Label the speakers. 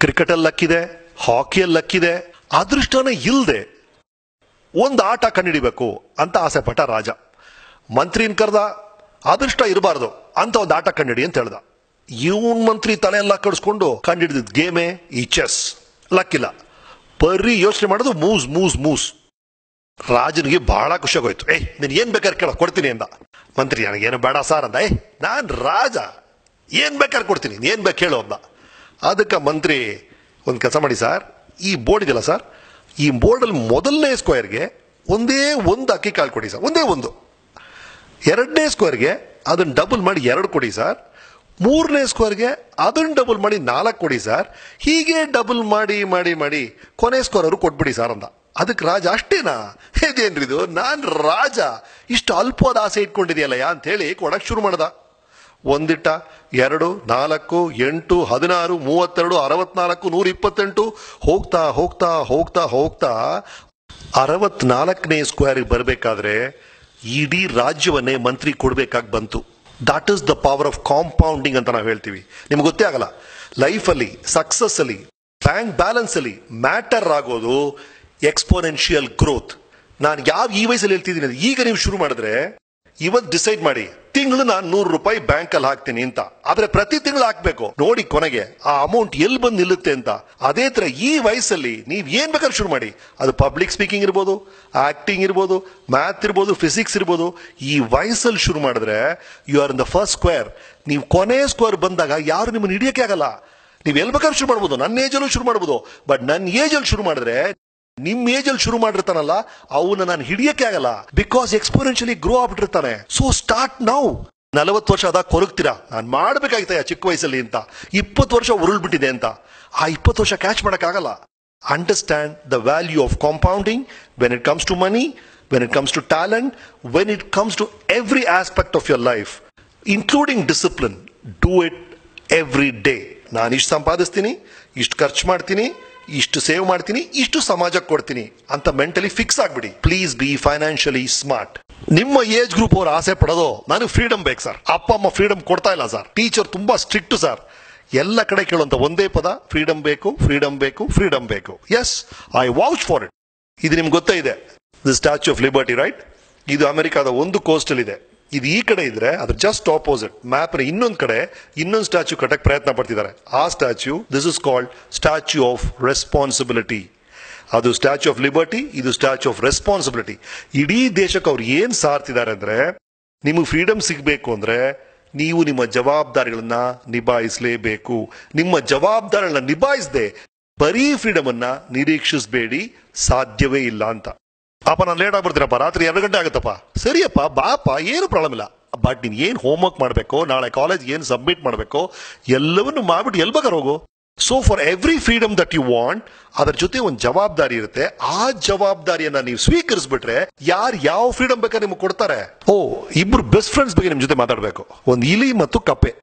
Speaker 1: ಕ್ರಿಕೆಟಲ್ಲಿ ಲಕ್ಕಿದೆ ಹಾಕಿಯಲ್ಲಿ ಲಕ್ಕಿದೆ ಅದೃಷ್ಟನೇ ಇಲ್ದೆ ಒಂದು ಆಟ ಕಂಡಿಡಿಬೇಕು ಅಂತ ಆಸೆ ಪಟ್ಟ ರಾಜ ಮಂತ್ರಿನ್ ಕರ್ದ ಅದೃಷ್ಟ ಇರಬಾರ್ದು ಅಂತ ಒಂದು ಆಟ ಕಂಡಿಡಿ ಅಂತ ಹೇಳ್ದ ಇವನ್ ಮಂತ್ರಿ ತಲೆ ಎಲ್ಲ ಕಡಿಸ್ಕೊಂಡು ಕಂಡಿಡಿದ ಗೇಮೇ ಈ ಚೆಸ್ ಲಕ್ಕಿಲ್ಲ ಬರೀ ಯೋಚನೆ ಮಾಡೋದು ಮೂಸ್ ಮೂಸ್ ಮೂಸ್ ರಾಜನಿಗೆ ಬಹಳ ಖುಷಿಯಾಗೋಯ್ತು ಏಯ್ ನೀನ್ ಏನ್ ಬೇಕಾದ್ರೆ ಕೇಳೋ ಕೊಡ್ತೀನಿ ಅಂದ ಮಂತ್ರಿ ನನಗೇನು ಬೇಡ ಸಾರ್ ಅಂದ ಏ ನಾನ್ ರಾಜ ಏನ್ ಬೇಕಾದ್ರೆ ಕೊಡ್ತೀನಿ ನೀನ್ ಏನ್ ಬೇಕು ಹೇಳು ಅಂದ ಅದಕ್ಕೆ ಮಂತ್ರಿ ಒಂದು ಕೆಲಸ ಮಾಡಿ ಸರ್ ಈ ಬೋರ್ಡ್ ಇದೆಯಲ್ಲ ಸರ್ ಈ ಬೋರ್ಡಲ್ಲಿ ಮೊದಲನೇ ಸ್ಕ್ವೇರ್ಗೆ ಒಂದೇ ಒಂದು ಅಕ್ಕಿ ಕಾಳು ಕೊಡಿ ಸರ್ ಒಂದೇ ಒಂದು ಎರಡನೇ ಸ್ಕ್ವೇರ್ಗೆ ಅದನ್ನ ಡಬಲ್ ಮಾಡಿ ಎರಡು ಕೊಡಿ ಸರ್ ಮೂರನೇ ಸ್ಕ್ವೇರ್ಗೆ ಅದನ್ನ ಡಬಲ್ ಮಾಡಿ ನಾಲ್ಕು ಕೊಡಿ ಸರ್ ಹೀಗೆ ಡಬಲ್ ಮಾಡಿ ಮಾಡಿ ಮಾಡಿ ಕೊನೆ ಸ್ಕ್ವೇರ್ ಅವರು ಕೊಟ್ಬಿಡಿ ಸರ್ ಅಂದ ಅದಕ್ಕೆ ರಾಜ ಅಷ್ಟೇನಾ ಇದೇನ್ರಿ ಇದು ನಾನ್ ರಾಜ ಇಷ್ಟು ಅಲ್ಪವಾದ ಆಸೆ ಇಟ್ಕೊಂಡಿದೆಯಲ್ಲಯ್ಯ ಅಂತ ಹೇಳಿ ಕೊಡಕ್ ಶುರು ಮಾಡ್ದ ಒಂದಿಟ್ಟ ಎರಡು ನಾಲ್ಕು ಎಂಟು ಹದಿನಾರು ಮೂವತ್ತೆರಡು ಅರವತ್ನಾಲ್ಕು ನೂರ ಇಪ್ಪತ್ತೆಂಟು ಹೋಗ್ತಾ ಹೋಗ್ತಾ ಹೋಗ್ತಾ ಹೋಗ್ತಾ ಅರವತ್ನಾಲ್ಕನೇ ಸ್ಕ್ವೇರ್ಗೆ ಬರಬೇಕಾದ್ರೆ ಇಡೀ ರಾಜ್ಯವನ್ನೇ ಮಂತ್ರಿ ಕೊಡ್ಬೇಕಾಗಿ ಬಂತು that is the power of compounding ಅಂತ ನಾವು ಹೇಳ್ತೀವಿ ನಿಮ್ಗೆ ಗೊತ್ತೇ ಆಗಲ್ಲ ಲೈಫಲ್ಲಿ ಸಕ್ಸಸ್ ಅಲ್ಲಿ ಬ್ಯಾಂಕ್ ಬ್ಯಾಲೆನ್ಸ್ ಅಲ್ಲಿ ಮ್ಯಾಟರ್ ಆಗೋದು ಎಕ್ಸ್ಪೋನೆನ್ಷಿಯಲ್ ಗ್ರೋತ್ ನಾನು ಯಾವ ಈ ವಯಸ್ಸಲ್ಲಿ ಹೇಳ್ತಿದ್ದೀನಿ ಅಂದ್ರೆ ಈಗ ನೀವು ಶುರು ಮಾಡಿದ್ರೆ ಇವತ್ತು ಡಿಸೈಡ್ ಮಾಡಿ ತಿಂಗಳು ನಾನು ನೂರು ರೂಪಾಯಿ ಬ್ಯಾಂಕ್ ಅಲ್ಲಿ ಹಾಕ್ತೀನಿ ಅಂತ ಆದ್ರೆ ಪ್ರತಿ ತಿಂಗಳು ಹಾಕ್ಬೇಕು ನೋಡಿ ಕೊನೆಗೆ ಆ ಅಮೌಂಟ್ ಎಲ್ಲಿ ಬಂದು ನಿಲ್ಲುತ್ತೆ ಅಂತ ಅದೇ ತರ ಈ ವಯಸ್ಸಲ್ಲಿ ನೀವ್ ಏನ್ ಬೇಕಾದ್ರೂ ಶುರು ಮಾಡಿ ಅದು ಪಬ್ಲಿಕ್ ಸ್ಪೀಕಿಂಗ್ ಇರ್ಬೋದು ಆಕ್ಟಿಂಗ್ ಇರ್ಬೋದು ಮ್ಯಾಥ್ ಇರ್ಬೋದು ಫಿಸಿಕ್ಸ್ ಇರ್ಬೋದು ಈ ವಯಸ್ಸಲ್ಲಿ ಶುರು ಮಾಡಿದ್ರೆ you are in the first square ನೀವು ಕೊನೆ ಸ್ಕ್ವೇರ್ ಬಂದಾಗ ಯಾರು ನಿಮ್ಮನ್ನ ಹಿಡಿಯಕ್ಕೆ ಆಗಲ್ಲ ನೀವು ಎಲ್ಲಿ ಬೇಕಾದ್ರೂ ಶುರು ಮಾಡ್ಬೋದು ನನ್ನ ಏಜಲ್ಲೂ ಶುರು ಮಾಡ್ಬೋದು ಬಟ್ ನನ್ನ ಏಜಲ್ಲಿ ಶುರು ಮಾಡಿದ್ರೆ ನಿಮ್ ಏಜಲ್ಲಿ ಶುರು ಮಾಡಿರ್ತಾನಲ್ಲ ಅವನ್ನ ನಾನು ಹಿಡಿಯಕ್ಕೆ ಆಗಲ್ಲ ಬಿಕಾಸ್ ಎಕ್ಸ್ಪೋನೆನ್ಷಿಯಲಿ ಗ್ರೋ ಆಗ್ಬಿಟ್ಟಿರ್ತಾನೆ ಸೊ ಸ್ಟಾರ್ಟ್ ನಾವು ನಲವತ್ತು ವರ್ಷ ಅದಾಗ ಕೊರಗ್ತೀರಾ ನಾನು ಮಾಡ್ಬೇಕಾಗಿತ್ತ ಚಿಕ್ಕ ವಯಸ್ಸಲ್ಲಿ ಅಂತ ಇಪ್ಪತ್ತು ವರ್ಷ ಉರುಳ್ಬಿಟ್ಟಿದೆ ಅಂತ ಆ ಇಪ್ಪತ್ತು ವರ್ಷ ಕ್ಯಾಚ್ ಮಾಡಕ್ಕಾಗಲ್ಲ understand the value of compounding when it comes to money when it comes to talent when it comes to every aspect of your life including discipline do it every day ನಾನು ಇಷ್ಟು ಸಂಪಾದಿಸ್ತೀನಿ ಇಷ್ಟು ಖರ್ಚು ಮಾಡ್ತೀನಿ ಇಷ್ಟು save ಮಾಡ್ತೀನಿ ಇಷ್ಟು ಸಮಾಜಕ್ಕೆ ಕೊಡ್ತೀನಿ ಅಂತ ಮೆಂಟಲಿ ಫಿಕ್ಸ್ ಆಗ್ಬಿಡಿ ಪ್ಲೀಸ್ ಬಿ ಫೈನಾನ್ಷಿಯಲಿ ಸ್ಮಾರ್ಟ್ ನಿಮ್ಮ ಏಜ್ ಗ್ರೂಪ್ ಅವ್ರು ಆಸೆ ಪಡೋದು ನನಗೆ ಫ್ರೀಡಮ್ ಬೇಕು ಸರ್ ಅಪ್ಪ ಅಮ್ಮ ಫ್ರೀಡಮ್ ಕೊಡ್ತಾ ಇಲ್ಲ ಸರ್ ಟೀಚರ್ ತುಂಬಾ ಸ್ಟ್ರಿಕ್ಟ್ ಸರ್ ಎಲ್ಲ ಕಡೆ ಕೇಳುವಂತ ಒಂದೇ ಪದ ಫ್ರೀಡಮ್ ಬೇಕು ಫ್ರೀಡಮ್ ಬೇಕು ಫ್ರೀಡಮ್ ಬೇಕು as I watch for it ಇದು ನಿಮ್ಗೆ ಗೊತ್ತೇ ಇದೆ the statue of liberty right ಇದು ಅಮೆರಿಕಾದ ಒಂದು ಕೋಸ್ಟಲ್ ಇದೆ ಇದು ಈ ಕಡೆ ಇದ್ರೆ ಅದ್ರ ಜಸ್ಟ್ ಆಪೋಸಿಟ್ ಮ್ಯಾಪ್ ನ ಇನ್ನೊಂದ್ ಕಡೆ ಇನ್ನೊಂದು ಸ್ಟ್ಯಾಚ್ಯೂ ಕಟ್ಟಕ್ ಪ್ರಯತ್ನ ಪಡ್ತಿದ್ದಾರೆ ಆ statue this is called statue of responsibility ಅದು ಸ್ಟ್ಯಾಚ್ಯೂ ಆಫ್ ಲಿಬರ್ಟಿ ಇದು ಸ್ಟ್ಯಾಚ್ಯೂ ಆಫ್ ರೆಸ್ಪಾನ್ಸಿಬಿಲಿಟಿ ಇಡೀ ದೇಶಕ್ಕೆ ಅವ್ರು ಏನ್ ಸಾರ್ತಿದ್ದಾರೆ ಅಂದ್ರೆ ನಿಮಗೆ ಫ್ರೀಡಮ್ ಸಿಗಬೇಕು ಅಂದ್ರೆ ನೀವು ನಿಮ್ಮ ಜವಾಬ್ದಾರಿಗಳನ್ನ ನಿಭಾಯಿಸಲೇಬೇಕು ನಿಮ್ಮ ಜವಾಬ್ದಾರಿಗಳನ್ನ ನಿಭಾಯಿಸದೆ ಬರೀ ಫ್ರೀಡಮ್ ಅನ್ನ ನಿರೀಕ್ಷಿಸಬೇಡಿ ಸಾಧ್ಯವೇ ಇಲ್ಲ ಅಂತ ಅಪ್ಪ ನಾನು ಲೇಟ್ ಆಗ್ಬಿಡ್ತೀನಪ್ಪ ರಾತ್ರಿ ಎರಡು ಗಂಟೆ ಆಗುತ್ತಪ್ಪ ಸರಿಯಪ್ಪ ಬಾಪ ಏನು ಪ್ರಾಬ್ಲಮ್ ಇಲ್ಲ ಬಟ್ ನೀನ್ ಏನ್ ಹೋಮ್ವರ್ಕ್ ಮಾಡಬೇಕು ನಾಳೆ ಕಾಲೇಜ್ ಏನ್ ಸಬ್ಮಿಟ್ ಮಾಡಬೇಕು ಎಲ್ಲವನ್ನು ಮಾಡ್ಬಿಟ್ಟು ಎಲ್ ಬೇಕಾದ್ರೆ ಹೋಗು so for every freedom that you want ಅದ್ರ ಜೊತೆ ಒಂದು ಜವಾಬ್ದಾರಿ ಇರುತ್ತೆ ಆ ಜವಾಬ್ದಾರಿಯನ್ನ ನೀವು ಸ್ವೀಕರಿಸ್ಬಿಟ್ರೆ ಯಾರು ಯಾವ ಫ್ರೀಡಮ್ ಬೇಕಾದ್ರೆ ನಿಮ್ಗೆ ಕೊಡ್ತಾರೆ ಓ ಇಬ್ರು ಬೆಸ್ಟ್ ಫ್ರೆಂಡ್ಸ್ ಬಗ್ಗೆ ನಿಮ್ ಜೊತೆ ಮಾತಾಡ್ಬೇಕು ಒಂದು ಇಲಿ ಮತ್ತು ಕಪ್ಪೆ